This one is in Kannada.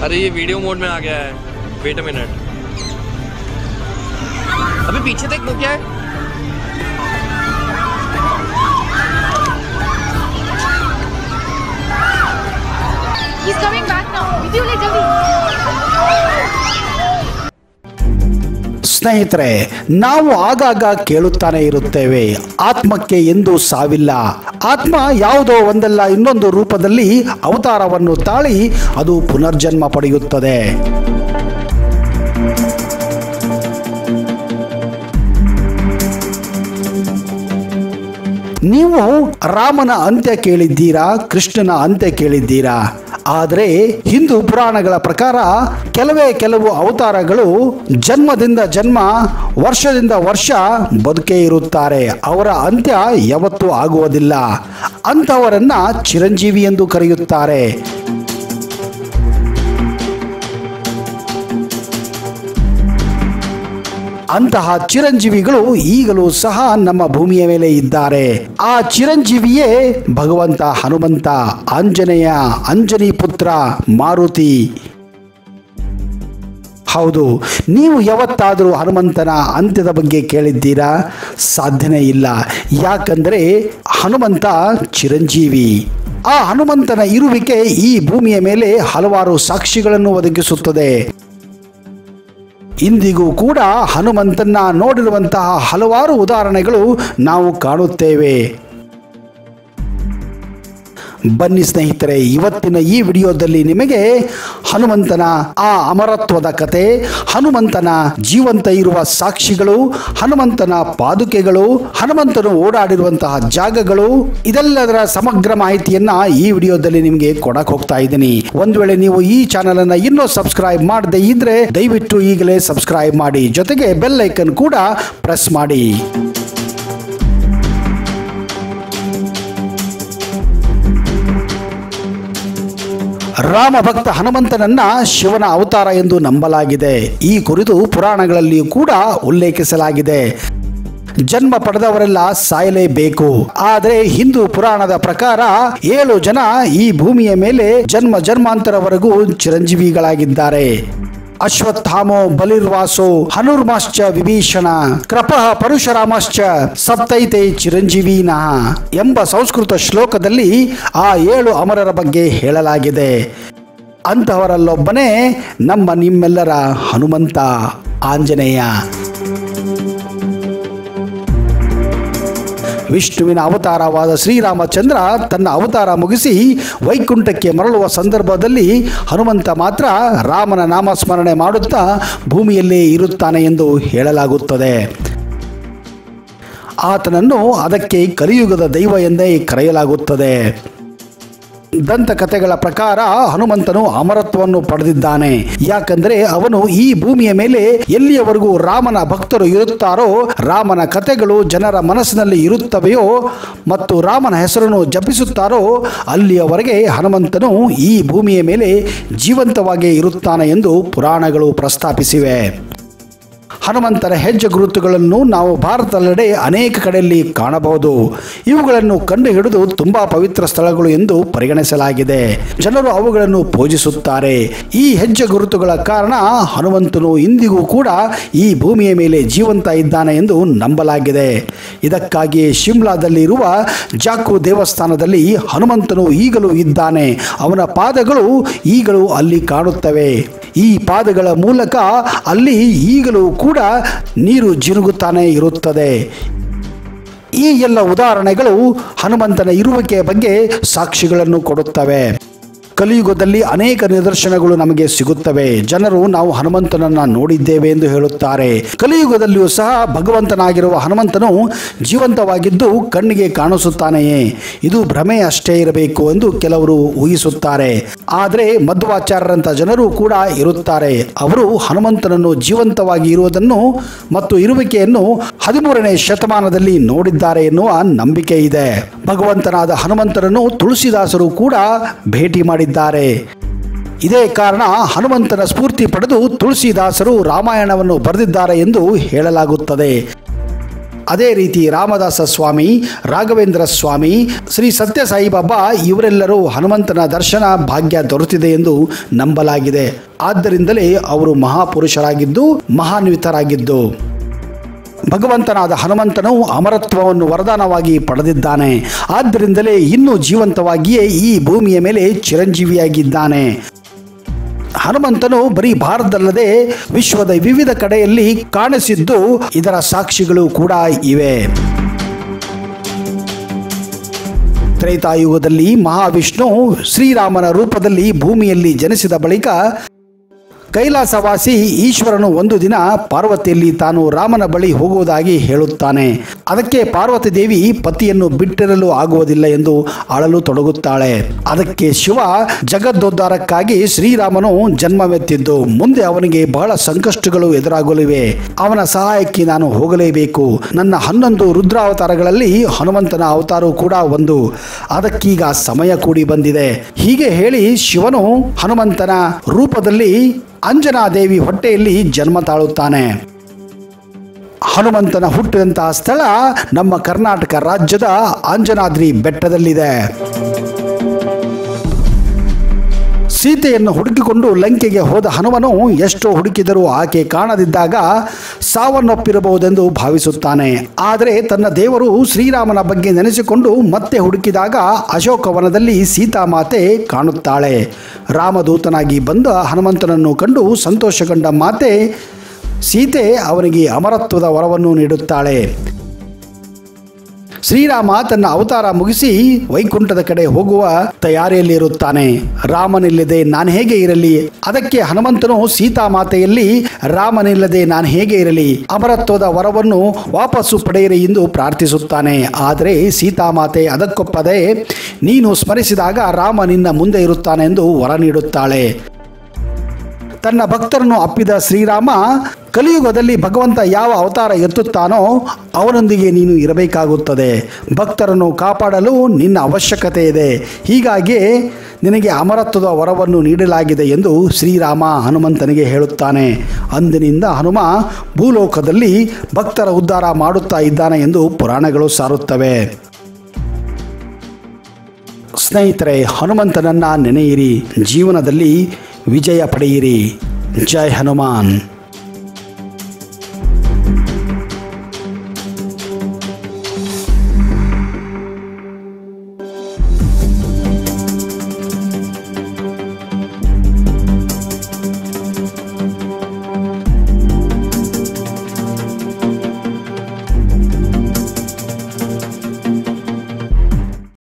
अरे ये वीडियो मोड में आ गया है वेट अ मिनट अभी पीछे देख वो क्या है He's coming back now. Video ले जल्दी. ಸ್ನೇಹಿತರೆ ನಾವು ಆಗಾಗ ಕೇಳುತ್ತಾನೆ ಇರುತ್ತೇವೆ ಆತ್ಮಕ್ಕೆ ಎಂದೂ ಸಾವಿಲ್ಲ ಆತ್ಮ ಯಾವುದೋ ಒಂದಲ್ಲ ಇನ್ನೊಂದು ರೂಪದಲ್ಲಿ ಅವತಾರವನ್ನು ತಾಳಿ ಅದು ಪುನರ್ಜನ್ಮ ಪಡೆಯುತ್ತದೆ ನೀವು ರಾಮನ ಅಂತ್ಯ ಕೇಳಿದ್ದೀರಾ ಕೃಷ್ಣನ ಅಂತ್ಯ ಕೇಳಿದ್ದೀರಾ ಆದರೆ ಹಿಂದೂ ಪುರಾಣಗಳ ಪ್ರಕಾರ ಕೆಲವೇ ಕೆಲವು ಅವತಾರಗಳು ಜನ್ಮದಿಂದ ಜನ್ಮ ವರ್ಷದಿಂದ ವರ್ಷ ಬದುಕೇ ಇರುತ್ತಾರೆ ಅವರ ಅಂತ್ಯ ಯಾವತ್ತೂ ಆಗುವುದಿಲ್ಲ ಅಂಥವರನ್ನ ಚಿರಂಜೀವಿ ಎಂದು ಕರೆಯುತ್ತಾರೆ ಅಂತಹ ಚಿರಂಜೀವಿಗಳು ಈಗಲೂ ಸಹ ನಮ್ಮ ಭೂಮಿಯ ಮೇಲೆ ಇದ್ದಾರೆ ಆ ಚಿರಂಜೀವಿಯೇ ಭಗವಂತ ಹನುಮಂತ ಆಂಜನೇಯ ಅಂಜನಿ ಪುತ್ರ ಮಾರುತಿ ಹೌದು ನೀವು ಯಾವತ್ತಾದರೂ ಹನುಮಂತನ ಅಂತ್ಯದ ಬಗ್ಗೆ ಕೇಳಿದ್ದೀರಾ ಸಾಧ್ಯನೇ ಇಲ್ಲ ಯಾಕಂದರೆ ಹನುಮಂತ ಚಿರಂಜೀವಿ ಆ ಹನುಮಂತನ ಇರುವಿಕೆ ಈ ಭೂಮಿಯ ಮೇಲೆ ಹಲವಾರು ಸಾಕ್ಷಿಗಳನ್ನು ಒದಗಿಸುತ್ತದೆ ಇಂದಿಗೂ ಕೂಡ ಹನುಮಂತನ್ನ ನೋಡಿರುವಂತಹ ಹಲವಾರು ಉದಾಹರಣೆಗಳು ನಾವು ಕಾಣುತ್ತೇವೆ ಬನ್ನಿ ಸ್ನೇಹಿತರೆ ಇವತ್ತಿನ ಈ ವಿಡಿಯೋದಲ್ಲಿ ನಿಮಗೆ ಹನುಮಂತನ ಆ ಅಮರತ್ವದ ಕತೆ ಹನುಮಂತನ ಜೀವಂತ ಇರುವ ಸಾಕ್ಷಿಗಳು ಹನುಮಂತನ ಪಾದುಕೆಗಳು ಹನುಮಂತನು ಓಡಾಡಿರುವಂತಹ ಜಾಗಗಳು ಇದೆಲ್ಲದರ ಸಮಗ್ರ ಮಾಹಿತಿಯನ್ನ ಈ ವಿಡಿಯೋದಲ್ಲಿ ನಿಮಗೆ ಕೊಡಕ್ ಹೋಗ್ತಾ ಇದ್ದೀನಿ ಒಂದ್ ವೇಳೆ ನೀವು ಈ ಚಾನಲ್ ಅನ್ನ ಇನ್ನೂ ಸಬ್ಸ್ಕ್ರೈಬ್ ಮಾಡದೇ ಇದ್ರೆ ದಯವಿಟ್ಟು ಈಗಲೇ ಸಬ್ಸ್ಕ್ರೈಬ್ ಮಾಡಿ ಜೊತೆಗೆ ಬೆಲ್ ಐಕನ್ ಕೂಡ ಪ್ರೆಸ್ ಮಾಡಿ ರಾಮ ಭಕ್ತ ಹನುಮಂತನನ್ನ ಶಿವನ ಅವತಾರ ಎಂದು ನಂಬಲಾಗಿದೆ ಈ ಕುರಿತು ಪುರಾಣಗಳಲ್ಲಿಯೂ ಕೂಡ ಉಲ್ಲೇಖಿಸಲಾಗಿದೆ ಜನ್ಮ ಪಡೆದವರೆಲ್ಲ ಸಾಯಲೇಬೇಕು ಆದರೆ ಹಿಂದೂ ಪುರಾಣದ ಪ್ರಕಾರ ಏಳು ಜನ ಈ ಭೂಮಿಯ ಮೇಲೆ ಜನ್ಮ ಜನ್ಮಾಂತರವರೆಗೂ ಚಿರಂಜೀವಿಗಳಾಗಿದ್ದಾರೆ ಅಶ್ವತ್ಥಾಮೋ ಬಲಿರ್ವಾಸೋ ಹನುರ್ಮಾಶ್ಚ ವಿಭೀಷಣ ಕೃಪಃ ಪರಶುರಾಮಶ್ಚ ಸಪ್ತೈತೆ ಚಿರಂಜೀವಿನಃ ಎಂಬ ಸಂಸ್ಕೃತ ಶ್ಲೋಕದಲ್ಲಿ ಆ ಏಳು ಅಮರರ ಬಗ್ಗೆ ಹೇಳಲಾಗಿದೆ ಅಂತಹವರಲ್ಲೊಬ್ಬನೇ ನಮ್ಮ ನಿಮ್ಮೆಲ್ಲರ ಹನುಮಂತ ಆಂಜನೇಯ ವಿಷ್ಣುವಿನ ಅವತಾರವಾದ ಶ್ರೀರಾಮಚಂದ್ರ ತನ್ನ ಅವತಾರ ಮುಗಿಸಿ ವೈಕುಂಠಕ್ಕೆ ಮರಳುವ ಸಂದರ್ಭದಲ್ಲಿ ಹನುಮಂತ ಮಾತ್ರ ರಾಮನ ನಾಮಸ್ಮರಣೆ ಮಾಡುತ್ತಾ ಭೂಮಿಯಲ್ಲೇ ಇರುತ್ತಾನೆ ಎಂದು ಹೇಳಲಾಗುತ್ತದೆ ಆತನನ್ನು ಅದಕ್ಕೆ ಕಲಿಯುಗದ ದೈವ ಎಂದೇ ಕರೆಯಲಾಗುತ್ತದೆ ದಂತಕಥೆಗಳ ಪ್ರಕಾರ ಹನುಮಂತನು ಅಮರತ್ವವನ್ನು ಪಡೆದಿದ್ದಾನೆ ಯಾಕಂದರೆ ಅವನು ಈ ಭೂಮಿಯ ಮೇಲೆ ಎಲ್ಲಿಯವರೆಗೂ ರಾಮನ ಭಕ್ತರು ಇರುತ್ತಾರೋ ರಾಮನ ಕಥೆಗಳು ಜನರ ಮನಸ್ಸಿನಲ್ಲಿ ಇರುತ್ತವೆಯೋ ಮತ್ತು ರಾಮನ ಹೆಸರನ್ನು ಜಪಿಸುತ್ತಾರೋ ಅಲ್ಲಿಯವರೆಗೆ ಹನುಮಂತನು ಈ ಭೂಮಿಯ ಮೇಲೆ ಜೀವಂತವಾಗಿ ಇರುತ್ತಾನೆ ಎಂದು ಪುರಾಣಗಳು ಪ್ರಸ್ತಾಪಿಸಿವೆ ಹನುಮಂತನ ಹೆಜ್ಜೆ ಗುರುತುಗಳನ್ನು ನಾವು ಭಾರತದೆಡೆ ಅನೇಕ ಕಡೆಯಲ್ಲಿ ಕಾಣಬಹುದು ಇವುಗಳನ್ನು ಕಂಡು ಹಿಡಿದು ತುಂಬಾ ಪವಿತ್ರ ಸ್ಥಳಗಳು ಎಂದು ಪರಿಗಣಿಸಲಾಗಿದೆ ಜನರು ಅವುಗಳನ್ನು ಪೂಜಿಸುತ್ತಾರೆ ಈ ಹೆಜ್ಜೆ ಗುರುತುಗಳ ಕಾರಣ ಹನುಮಂತನು ಇಂದಿಗೂ ಕೂಡ ಈ ಭೂಮಿಯ ಮೇಲೆ ಜೀವಂತ ಇದ್ದಾನೆ ಎಂದು ನಂಬಲಾಗಿದೆ ಇದಕ್ಕಾಗಿ ಶಿಮ್ಲಾದಲ್ಲಿರುವ ಜಾಕು ದೇವಸ್ಥಾನದಲ್ಲಿ ಹನುಮಂತನು ಈಗಲೂ ಇದ್ದಾನೆ ಅವನ ಪಾದಗಳು ಈಗಲೂ ಅಲ್ಲಿ ಕಾಣುತ್ತವೆ ಈ ಪಾದಗಳ ಮೂಲಕ ಅಲ್ಲಿ ಈಗಲೂ ಕೂಡ ನೀರು ಜಿನುಗುತ್ತಾನೆ ಇರುತ್ತದೆ ಈ ಎಲ್ಲ ಉದಾಹರಣೆಗಳು ಹನುಮಂತನ ಇರುವಿಕೆಯ ಬಗ್ಗೆ ಸಾಕ್ಷಿಗಳನ್ನು ಕೊಡುತ್ತವೆ ಕಲಿಯುಗದಲ್ಲಿ ಅನೇಕ ನಿದರ್ಶನಗಳು ನಮಗೆ ಸಿಗುತ್ತವೆ ಜನರು ನಾವು ಹನುಮಂತನನ್ನ ನೋಡಿದ್ದೇವೆ ಎಂದು ಹೇಳುತ್ತಾರೆ ಕಲಿಯುಗದಲ್ಲಿಯೂ ಸಹ ಭಗವಂತನಾಗಿರುವ ಹನುಮಂತನು ಜೀವಂತವಾಗಿದ್ದು ಕಣ್ಣಿಗೆ ಕಾಣಿಸುತ್ತಾನೆಯೇ ಇದು ಭ್ರಮೆ ಅಷ್ಟೇ ಇರಬೇಕು ಎಂದು ಕೆಲವರು ಊಹಿಸುತ್ತಾರೆ ಆದರೆ ಮಧ್ವಾಚಾರ್ಯರಂತ ಜನರು ಕೂಡ ಇರುತ್ತಾರೆ ಅವರು ಹನುಮಂತನನ್ನು ಜೀವಂತವಾಗಿ ಇರುವುದನ್ನು ಮತ್ತು ಇರುವಿಕೆಯನ್ನು ಹದಿಮೂರನೇ ಶತಮಾನದಲ್ಲಿ ನೋಡಿದ್ದಾರೆ ಎನ್ನುವ ನಂಬಿಕೆ ಇದೆ ಭಗವಂತನಾದ ಹನುಮಂತನನ್ನು ತುಳಸಿದಾಸರು ಕೂಡ ಭೇಟಿ ಮಾಡಿದ್ದಾರೆ ಇದೇ ಕಾರಣ ಹನುಮಂತನ ಸ್ಫೂರ್ತಿ ಪಡೆದು ತುಳಸಿದಾಸರು ರಾಮಾಯಣವನ್ನು ಬರೆದಿದ್ದಾರೆ ಎಂದು ಹೇಳಲಾಗುತ್ತದೆ ಅದೇ ರೀತಿ ರಾಮದಾಸ ಸ್ವಾಮಿ ರಾಘವೇಂದ್ರ ಸ್ವಾಮಿ ಶ್ರೀ ಸತ್ಯ ಸಾಯಿಬಾಬಾ ಇವರೆಲ್ಲರೂ ಹನುಮಂತನ ದರ್ಶನ ಭಾಗ್ಯ ದೊರೆತಿದೆ ಎಂದು ನಂಬಲಾಗಿದೆ ಆದ್ದರಿಂದಲೇ ಅವರು ಮಹಾಪುರುಷರಾಗಿದ್ದು ಮಹಾನ್ವಿತರಾಗಿದ್ದು ಭಗವಂತನಾದ ಹನುಮಂತನು ಅಮರತ್ವವನ್ನು ವರದಾನವಾಗಿ ಪಡೆದಿದ್ದಾನೆ ಆದ್ದರಿಂದಲೇ ಇನ್ನೂ ಜೀವಂತವಾಗಿಯೇ ಈ ಭೂಮಿಯ ಮೇಲೆ ಚಿರಂಜೀವಿಯಾಗಿದ್ದಾನೆ ಹನುಮಂತನು ಬರೀ ಭಾರತದಲ್ಲದೆ ವಿಶ್ವದ ವಿವಿಧ ಕಡೆಯಲ್ಲಿ ಕಾಣಿಸಿದ್ದು ಇದರ ಸಾಕ್ಷಿಗಳು ಕೂಡ ಇವೆ ತ್ರೇತಾಯುಗದಲ್ಲಿ ಮಹಾವಿಷ್ಣು ಶ್ರೀರಾಮನ ರೂಪದಲ್ಲಿ ಭೂಮಿಯಲ್ಲಿ ಜನಿಸಿದ ಬಳಿಕ ಕೈಲಾಸವಾಸಿ ಈಶ್ವರನು ಒಂದು ದಿನ ಪಾರ್ವತಿಯಲ್ಲಿ ತಾನು ರಾಮನ ಬಳಿ ಹೋಗುವುದಾಗಿ ಹೇಳುತ್ತಾನೆ ಅದಕ್ಕೆ ಪಾರ್ವತಿ ದೇವಿ ಪತಿಯನ್ನು ಬಿಟ್ಟಿರಲು ಆಗುವುದಿಲ್ಲ ಎಂದು ಅಳಲು ತೊಡಗುತ್ತಾಳೆ ಅದಕ್ಕೆ ಶಿವ ಜಗದ್ದೋದ್ಧಾರಕ್ಕಾಗಿ ಶ್ರೀರಾಮನು ಜನ್ಮವೆತ್ತಿದ್ದು ಮುಂದೆ ಅವನಿಗೆ ಬಹಳ ಸಂಕಷ್ಟಗಳು ಎದುರಾಗಲಿವೆ ಅವನ ಸಹಾಯಕ್ಕೆ ನಾನು ಹೋಗಲೇಬೇಕು ನನ್ನ ಹನ್ನೊಂದು ರುದ್ರಾವತಾರಗಳಲ್ಲಿ ಹನುಮಂತನ ಅವತಾರವೂ ಕೂಡ ಒಂದು ಅದಕ್ಕೀಗ ಸಮಯ ಕೂಡಿ ಬಂದಿದೆ ಹೀಗೆ ಹೇಳಿ ಶಿವನು ಹನುಮಂತನ ರೂಪದಲ್ಲಿ ಅಂಜನಾದೇವಿ ಹೊಟ್ಟೆಯಲ್ಲಿ ಜನ್ಮ ತಾಳುತ್ತಾನೆ ಹನುಮಂತನ ಹುಟ್ಟಿದಂತಹ ಸ್ಥಳ ನಮ್ಮ ಕರ್ನಾಟಕ ರಾಜ್ಯದ ಅಂಜನಾದ್ರಿ ಬೆಟ್ಟದಲ್ಲಿದೆ ಸೀತೆಯನ್ನು ಹುಡುಕಿಕೊಂಡು ಲಂಕೆಗೆ ಹೋದ ಹನುಮನು ಎಷ್ಟೋ ಹುಡುಕಿದರೂ ಆಕೆ ಕಾಣದಿದ್ದಾಗ ಸಾವನ್ನಪ್ಪಿರಬಹುದೆಂದು ಭಾವಿಸುತ್ತಾನೆ ಆದರೆ ತನ್ನ ದೇವರು ಶ್ರೀರಾಮನ ಬಗ್ಗೆ ನೆನೆಸಿಕೊಂಡು ಮತ್ತೆ ಹುಡುಕಿದಾಗ ಅಶೋಕವನದಲ್ಲಿ ಸೀತಾಮಾತೆ ಕಾಣುತ್ತಾಳೆ ರಾಮದೂತನಾಗಿ ಬಂದ ಹನುಮಂತನನ್ನು ಕಂಡು ಸಂತೋಷಗೊಂಡ ಮಾತೆ ಸೀತೆ ಅವನಿಗೆ ಅಮರತ್ವದ ವರವನ್ನು ನೀಡುತ್ತಾಳೆ ಶ್ರೀರಾಮ ತನ್ನ ಅವತಾರ ಮುಗಿಸಿ ವೈಕುಂಠದ ಕಡೆ ಹೋಗುವ ತಯಾರಿಯಲ್ಲಿರುತ್ತಾನೆ ರಾಮನಿಲ್ಲದೆ ನಾನು ಹೇಗೆ ಇರಲಿ ಅದಕ್ಕೆ ಹನುಮಂತನು ಸೀತಾಮಾತೆಯಲ್ಲಿ ರಾಮನಿಲ್ಲದೆ ನಾನು ಹೇಗೆ ಇರಲಿ ಅಮರತ್ವದ ವರವನ್ನು ವಾಪಸ್ಸು ಪಡೆಯಿರಿ ಎಂದು ಪ್ರಾರ್ಥಿಸುತ್ತಾನೆ ಆದರೆ ಸೀತಾಮಾತೆ ಅದಕ್ಕೊಪ್ಪದೆ ನೀನು ಸ್ಮರಿಸಿದಾಗ ರಾಮ ನಿನ್ನ ಮುಂದೆ ಇರುತ್ತಾನೆ ಎಂದು ವರ ನೀಡುತ್ತಾಳೆ ತನ್ನ ಭಕ್ತರನ್ನು ಅಪ್ಪಿದ ಶ್ರೀರಾಮ ಕಲಿಯುಗದಲ್ಲಿ ಭಗವಂತ ಯಾವ ಅವತಾರ ಎತ್ತುತ್ತಾನೋ ಅವನೊಂದಿಗೆ ನೀನು ಇರಬೇಕಾಗುತ್ತದೆ ಭಕ್ತರನ್ನು ಕಾಪಾಡಲು ನಿನ್ನ ಅವಶ್ಯಕತೆ ಇದೆ ಹೀಗಾಗಿ ನಿನಗೆ ಅಮರತ್ವದ ವರವನ್ನು ನೀಡಲಾಗಿದೆ ಎಂದು ಶ್ರೀರಾಮ ಹನುಮಂತನಿಗೆ ಹೇಳುತ್ತಾನೆ ಅಂದಿನಿಂದ ಹನುಮ ಭೂಲೋಕದಲ್ಲಿ ಭಕ್ತರ ಉದ್ಧಾರ ಮಾಡುತ್ತಾ ಇದ್ದಾನೆ ಎಂದು ಪುರಾಣಗಳು ಸಾರುತ್ತವೆ ಸ್ನೇಹಿತರೆ ಹನುಮಂತನನ್ನ ನೆನೆಯಿರಿ ಜೀವನದಲ್ಲಿ ವಿಜಯ ಪಡೆಯಿರಿ ಜೈ ಹನುಮಾನ್